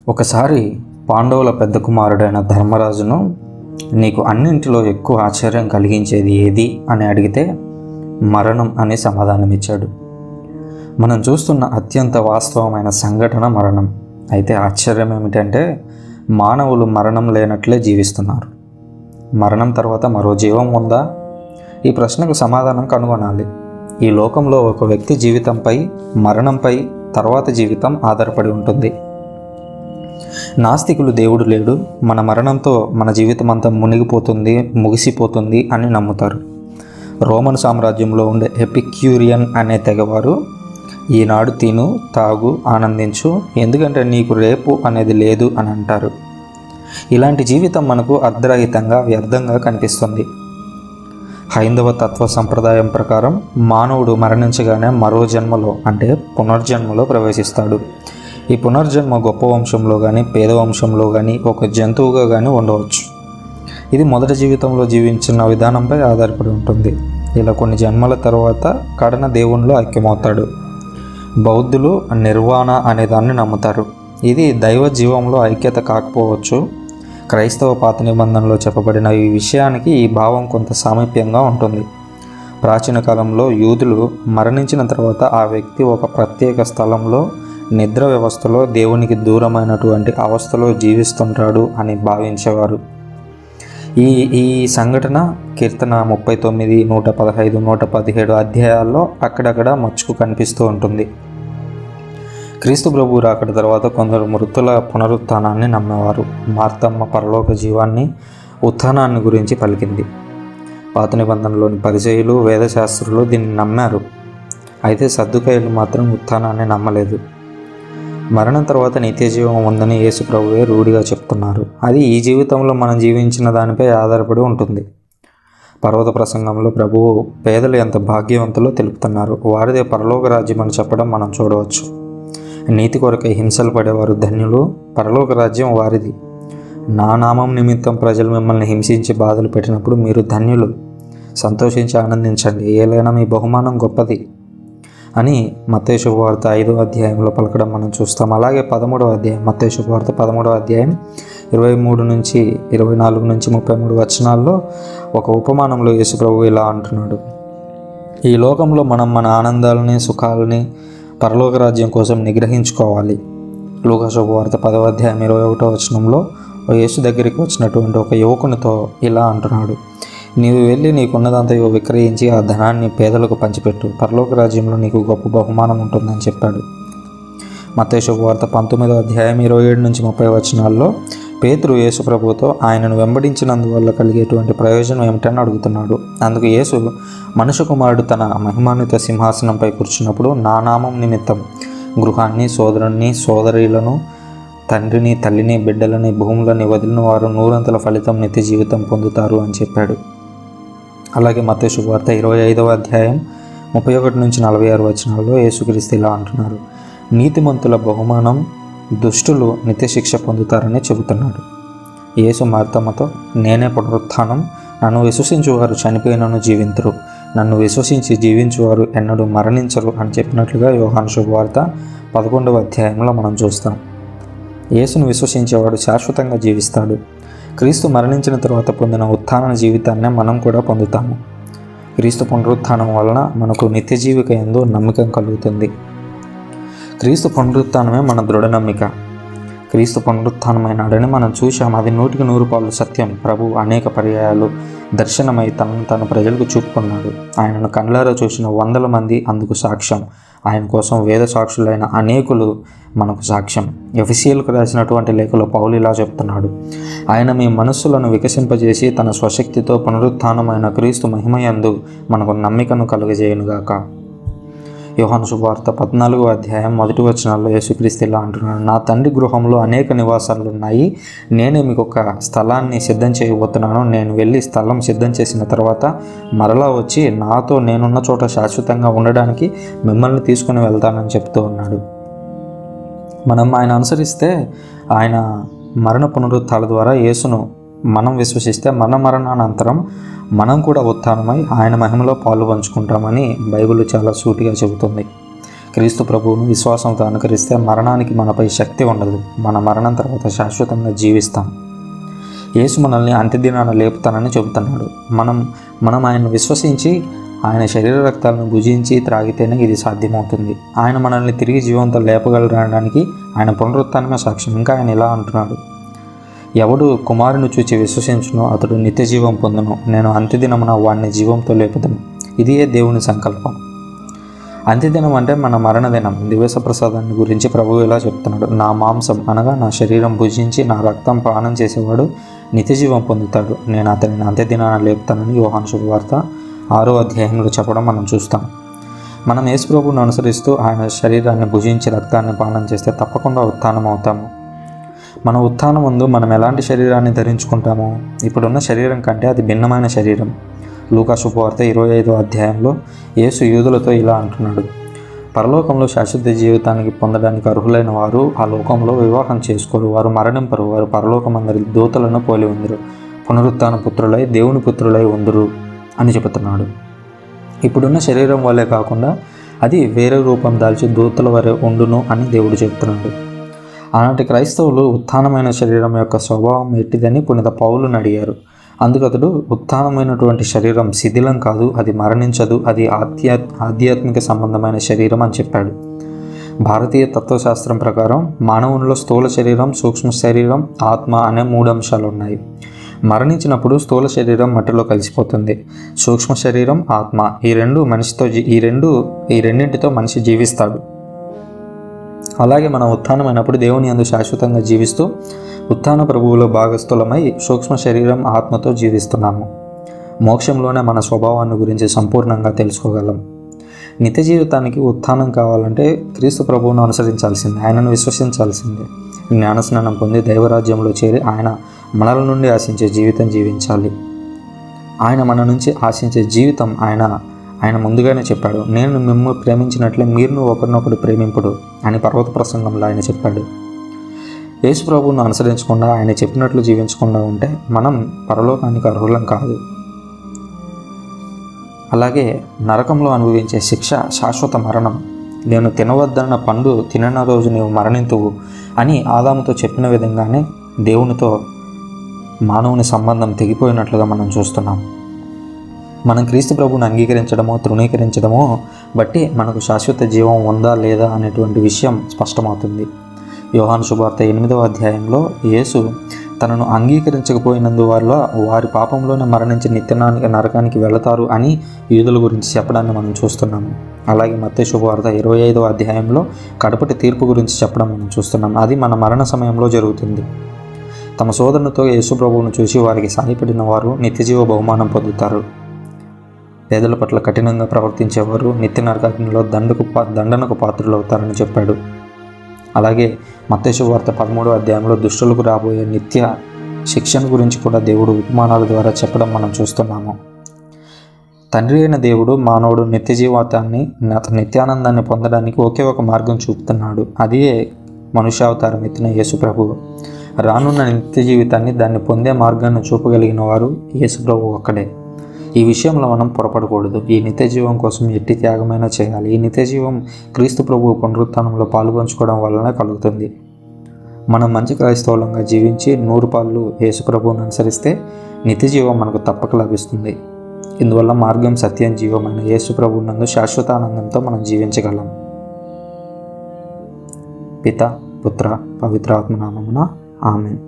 ఒకసారి పాండవుల పెద్ద కుమారుడైన ధర్మరాజును నీకు అన్నింటిలో ఎక్కువ ఆశ్చర్యం కలిగించేది ఏది అని అడిగితే మరణం అని సమాధానమిచ్చాడు మనం చూస్తున్న అత్యంత వాస్తవమైన సంఘటన మరణం అయితే ఆశ్చర్యం ఏమిటంటే మానవులు మరణం లేనట్లే జీవిస్తున్నారు మరణం తర్వాత మరో జీవం ఉందా ఈ ప్రశ్నకు సమాధానం కనుగొనాలి ఈ లోకంలో ఒక వ్యక్తి జీవితంపై మరణంపై తర్వాత జీవితం ఆధారపడి ఉంటుంది నాస్తికులు దేవుడు లేడు మన మరణంతో మన జీవితం అంతా మునిగిపోతుంది ముగిసిపోతుంది అని నమ్ముతారు రోమన్ సామ్రాజ్యంలో ఉండే ఎపిక్యూరియన్ అనే తెగవారు ఈనాడు తిను తాగు ఆనందించు ఎందుకంటే నీకు రేపు అనేది లేదు అని అంటారు ఇలాంటి జీవితం మనకు అర్ధరహితంగా వ్యర్థంగా కనిపిస్తుంది హైందవ తత్వ సంప్రదాయం ప్రకారం మానవుడు మరణించగానే మరో జన్మలో అంటే పునర్జన్మలో ప్రవేశిస్తాడు ఈ పునర్జన్మ గొప్ప వంశంలో కానీ పేద వంశంలో కానీ ఒక జంతువుగా కానీ ఉండవచ్చు ఇది మొదటి జీవితంలో జీవించిన విధానంపై ఆధారపడి ఉంటుంది ఇలా కొన్ని జన్మల తర్వాత కడన దేవునిలో ఐక్యమవుతాడు బౌద్ధులు నిర్వాణ అనే దాన్ని నమ్ముతారు ఇది దైవ జీవంలో ఐక్యత కాకపోవచ్చు క్రైస్తవ పాత నిబంధనలో చెప్పబడిన ఈ విషయానికి ఈ భావం కొంత సామీప్యంగా ఉంటుంది ప్రాచీన కాలంలో యూదులు మరణించిన తర్వాత ఆ వ్యక్తి ఒక ప్రత్యేక స్థలంలో నిద్ర వ్యవస్థలో దేవునికి దూరమైనటువంటి అవస్థలో జీవిస్తుంటాడు అని భావించేవారు ఈ ఈ సంఘటన కీర్తన ముప్పై తొమ్మిది నూట పదహైదు నూట పదిహేడు అధ్యాయాల్లో అక్కడక్కడ మచ్చుకు కనిపిస్తూ ఉంటుంది క్రీస్తు ప్రభు రాకడ తర్వాత కొందరు మృతుల పునరుత్థానాన్ని నమ్మేవారు మార్తమ్మ పరలోక జీవాన్ని ఉత్థానాన్ని గురించి పలికింది పాత నిబంధనలోని పరిచయులు వేదశాస్త్రులు దీన్ని నమ్మారు అయితే సర్దుకాయలు మాత్రం ఉత్థానాన్ని నమ్మలేదు మరణం తర్వాత నిత్య జీవం ఉందని యేసు ప్రభువే రూఢిగా చెప్తున్నారు అది ఈ జీవితంలో మనం జీవించిన దానిపై ఆధారపడి ఉంటుంది పర్వత ప్రసంగంలో ప్రభువు పేదలు ఎంత భాగ్యవంతులో తెలుపుతున్నారు వారిదే పరలోక రాజ్యం అని చెప్పడం మనం చూడవచ్చు నీతి కొరకై హింసలు పడేవారు ధన్యులు పరలోక రాజ్యం వారిది నా నామం నిమిత్తం ప్రజలు మిమ్మల్ని హింసించి బాధలు పెట్టినప్పుడు మీరు ధన్యులు సంతోషించి ఆనందించండి ఏలైనా మీ బహుమానం గొప్పది అని మత్తయి శుభవార్త ఐదో అధ్యాయంలో పలకడం మనం చూస్తాం అలాగే పదమూడవ అధ్యాయం మత్తయి శుభవార్త పదమూడవ అధ్యాయం ఇరవై మూడు నుంచి ఇరవై నాలుగు నుంచి ముప్పై మూడు వచనాల్లో ఒక ఉపమానంలో యేసుప్రభు ఇలా అంటున్నాడు ఈ లోకంలో మనం మన ఆనందాలని సుఖాలని పరలోక రాజ్యం కోసం నిగ్రహించుకోవాలి లూకా శుభవార్త పదవ అధ్యాయం ఇరవై ఒకటో వచనంలో ఓ యేసు దగ్గరికి వచ్చినటువంటి ఒక యువకునితో ఇలా అంటున్నాడు నీవు వెళ్ళి నీకున్నదంతయో విక్రయించి ఆ ధనాన్ని పేదలకు పంచిపెట్టు పరలోక రాజ్యంలో నీకు గొప్ప బహుమానం ఉంటుందని చెప్పాడు మత్తయి శుభవార్త పంతొమ్మిదో అధ్యాయం ఇరవై ఏడు నుంచి ముప్పై వచనాల్లో పేతురు యేసు ప్రభుతో ఆయనను వెంబడించినందువల్ల కలిగేటువంటి ప్రయోజనం ఏమిటని అడుగుతున్నాడు అందుకు యేసు మనుష్య కుమారుడు తన మహిమాన్విత సింహాసనంపై కూర్చున్నప్పుడు నా నామం నిమిత్తం గృహాన్ని సోదరుణ్ణి సోదరీలను తండ్రిని తల్లిని బిడ్డలని భూములని వదిలిన వారు నూరంతల ఫలితం నిత్య జీవితం పొందుతారు అని చెప్పాడు అలాగే మత శుభవార్త ఇరవై ఐదవ అధ్యాయం ముప్పై ఒకటి నుంచి నలభై ఆరు వచనాల్లో యేసుక్రీస్తు ఇలా అంటున్నారు నీతిమంతుల బహుమానం దుష్టులు నిత్య శిక్ష పొందుతారని చెబుతున్నాడు యేసు మార్తమ్మతో నేనే పునరుత్థానం నన్ను విశ్వసించువారు చనిపోయినను జీవించరు నన్ను విశ్వసించి జీవించువారు ఎన్నడూ మరణించరు అని చెప్పినట్లుగా యోహాను శుభవార్త పదకొండవ అధ్యాయంలో మనం చూస్తాం యేసును విశ్వసించేవాడు శాశ్వతంగా జీవిస్తాడు క్రీస్తు మరణించిన తర్వాత పొందిన ఉత్థాన జీవితాన్నే మనం కూడా పొందుతాము క్రీస్తు పునరుత్థానం వలన మనకు నిత్య జీవిక ఎందు నమ్మకం కలుగుతుంది క్రీస్తు పునరుత్థానమే మన దృఢ నమ్మిక క్రీస్తు పునరుత్థానమైనాడని మనం చూశాం అది నూటికి నూరు పాలు సత్యం ప్రభు అనేక పర్యాయాలు దర్శనమై తనను తన ప్రజలకు చూపుకున్నాడు ఆయనను కండ్లారా చూసిన వందల మంది అందుకు సాక్ష్యం ఆయన కోసం వేద సాక్షులైన అనేకులు మనకు సాక్ష్యం ఎఫిసియల్కు రాసినటువంటి లేఖలో పౌలు ఇలా చెప్తున్నాడు ఆయన మీ మనస్సులను వికసింపజేసి తన స్వశక్తితో పునరుత్థానమైన క్రీస్తు మహిమయందు మనకు నమ్మికను కలుగజేయునుగాక యోహాను శుభవార్త పద్నాలుగో అధ్యాయం మొదటి వచనాల్లో యేసుక్రీస్తు ఇలా అంటున్నాడు నా తండ్రి గృహంలో అనేక నివాసాలు ఉన్నాయి నేనే మీకు ఒక స్థలాన్ని సిద్ధం చేయబోతున్నాను నేను వెళ్ళి స్థలం సిద్ధం చేసిన తర్వాత మరలా వచ్చి నాతో నేనున్న చోట శాశ్వతంగా ఉండడానికి మిమ్మల్ని తీసుకుని వెళ్తానని చెప్తూ ఉన్నాడు మనం ఆయన అనుసరిస్తే ఆయన మరణ పునరుత్థాల ద్వారా యేసును మనం విశ్వసిస్తే మన మరణానంతరం మనం కూడా ఉత్థానమై ఆయన మహిమలో పాలు పంచుకుంటామని బైబిల్ చాలా సూటిగా చెబుతుంది క్రీస్తు ప్రభువును విశ్వాసంతో అనుకరిస్తే మరణానికి మనపై శక్తి ఉండదు మన మరణం తర్వాత శాశ్వతంగా జీవిస్తాం యేసు మనల్ని అంత్యదినాన లేపుతానని చెబుతున్నాడు మనం మనం ఆయన విశ్వసించి ఆయన శరీర రక్తాలను భుజించి త్రాగితేనే ఇది సాధ్యమవుతుంది ఆయన మనల్ని తిరిగి జీవంతో లేపగలడానికి ఆయన పునరుత్థానమే సాక్ష్యం ఇంకా ఆయన ఇలా అంటున్నాడు ఎవడు కుమారుని చూచి విశ్వసించును అతడు నిత్య జీవం పొందును నేను అంత్యదినమున వాడిని జీవంతో లేపుతాను ఇదియే దేవుని సంకల్పం అంత్యదినం అంటే మన మరణదినం దివస ప్రసాదాన్ని గురించి ప్రభువు ఇలా చెప్తున్నాడు నా మాంసం అనగా నా శరీరం భుజించి నా రక్తం పానం చేసేవాడు నిత్యజీవం పొందుతాడు నేను అతనిని అంత్యదినాన లేపుతానని యోహాను శుభవార్త ఆరో అధ్యాయంలో చెప్పడం మనం చూస్తాం మనం యేసు ప్రభువును అనుసరిస్తూ ఆయన శరీరాన్ని భుజించి రక్తాన్ని పానం చేస్తే తప్పకుండా ఉత్థానం అవుతాము మన ఉత్థానం ముందు మనం ఎలాంటి శరీరాన్ని ధరించుకుంటామో ఇప్పుడున్న శరీరం కంటే అది భిన్నమైన శరీరం లూకా శుభవార్త ఇరవై ఐదో అధ్యాయంలో యేసు యూదులతో ఇలా అంటున్నాడు పరలోకంలో శాశ్వత జీవితానికి పొందడానికి అర్హులైన వారు ఆ లోకంలో వివాహం చేసుకోరు వారు మరణింపరు వారు పరలోకమందరి దూతలను పోలి ఉందరు పునరుత్థాన పుత్రులై దేవుని పుత్రులై ఉందరు అని చెబుతున్నాడు ఇప్పుడున్న శరీరం వల్లే కాకుండా అది వేరే రూపం దాల్చి దూతల వరే ఉండును అని దేవుడు చెబుతున్నాడు ఆనాటి క్రైస్తవులు ఉత్థానమైన శరీరం యొక్క స్వభావం ఎట్టిదని పునిత పౌలుని అడిగారు అందుకు అతడు ఉత్థానమైనటువంటి శరీరం శిథిలం కాదు అది మరణించదు అది ఆధ్యా ఆధ్యాత్మిక సంబంధమైన శరీరం అని చెప్పాడు భారతీయ తత్వశాస్త్రం ప్రకారం మానవునిలో స్థూల శరీరం సూక్ష్మ శరీరం ఆత్మ అనే మూడు అంశాలు ఉన్నాయి మరణించినప్పుడు స్థూల శరీరం మట్టిలో కలిసిపోతుంది సూక్ష్మ శరీరం ఆత్మ ఈ రెండు మనిషితో జీ- ఈ రెండు ఈ రెండింటితో మనిషి జీవిస్తాడు అలాగే మనం ఉత్థానమైనప్పుడు దేవుని అందు శాశ్వతంగా జీవిస్తూ ఉత్థాన ప్రభువులో భాగస్థులమై సూక్ష్మ శరీరం ఆత్మతో జీవిస్తున్నాము మోక్షంలోనే మన స్వభావాన్ని గురించి సంపూర్ణంగా తెలుసుకోగలం నిత్య జీవితానికి ఉత్థానం కావాలంటే క్రీస్తు ప్రభువును అనుసరించాల్సిందే ఆయనను విశ్వసించాల్సిందే జ్ఞానస్నానం పొంది దైవరాజ్యంలో చేరి ఆయన మనల నుండి ఆశించే జీవితం జీవించాలి ఆయన మన నుంచి ఆశించే జీవితం ఆయన ఆయన ముందుగానే చెప్పాడు నేను మిమ్మల్ని ప్రేమించినట్లే మీరు ఒకరినొకరు ప్రేమింపుడు అని పర్వత ప్రసంగంలో ఆయన చెప్పాడు యేసు ప్రభువును అనుసరించకుండా ఆయన చెప్పినట్లు జీవించకుండా ఉంటే మనం పరలోకానికి అర్హులం కాదు అలాగే నరకంలో అనుభవించే శిక్ష శాశ్వత మరణం నేను తినవద్దన్న పండు తినన రోజు నీవు మరణింతువు అని ఆదాముతో చెప్పిన విధంగానే దేవునితో మానవుని సంబంధం తెగిపోయినట్లుగా మనం చూస్తున్నాం మనం క్రీస్తు ప్రభువుని అంగీకరించడమో తృణీకరించడమో బట్టి మనకు శాశ్వత జీవం ఉందా లేదా అనేటువంటి విషయం స్పష్టమవుతుంది యోహాను శుభార్త ఎనిమిదవ అధ్యాయంలో యేసు తనను అంగీకరించకపోయినందువల్ల వారి పాపంలోనే మరణించి నిత్యనానికి నరకానికి వెళతారు అని యూదుల గురించి చెప్పడాన్ని మనం చూస్తున్నాము అలాగే మత్తే శుభవార్త ఇరవై ఐదవ అధ్యాయంలో కడపటి తీర్పు గురించి చెప్పడం మనం చూస్తున్నాం అది మన మరణ సమయంలో జరుగుతుంది తమ సోదరునితో యేసు ప్రభువును చూసి వారికి సాయపడిన వారు నిత్యజీవ బహుమానం పొందుతారు పేదల పట్ల కఠినంగా ప్రవర్తించేవారు నిత్య నరకాగ్నిలో దండకు పా దండనకు పాత్రులవుతారని చెప్పాడు అలాగే మత్తేసు వార్త పదమూడవ అధ్యాయంలో దుష్టులకు రాబోయే నిత్య శిక్షణ గురించి కూడా దేవుడు ఉపమానాల ద్వారా చెప్పడం మనం చూస్తున్నాము తండ్రి అయిన దేవుడు మానవుడు నిత్య జీవితాన్ని న- నిత్యానందాన్ని పొందడానికి ఒకే ఒక మార్గం చూపుతున్నాడు అదే మనుష్యావతారం ఎత్తిన యేసు ప్రభువు రానున్న నిత్య జీవితాన్ని దాన్ని పొందే మార్గాన్ని చూపగలిగిన వారు యేసు ప్రభు ఒక్కడే ఈ విషయంలో మనం పొరపడకూడదు ఈ నిత్య జీవం కోసం ఎట్టి త్యాగమైనా చేయాలి ఈ నిత్య జీవం క్రీస్తు ప్రభు పునరుత్థానంలో పాల్పంచుకోవడం వలన కలుగుతుంది మనం మంచి క్రైస్తవులంగా జీవించి నూరు పాళ్ళు యేసు ప్రభువును అనుసరిస్తే నిత్య జీవం మనకు తప్పక లభిస్తుంది ఇందువల్ల మార్గం సత్యం జీవమైన యేసు ప్రభు నందు శాశ్వత ఆనందంతో మనం జీవించగలం పిత పుత్ర పవిత్రాత్మ నామమున ఆమెన్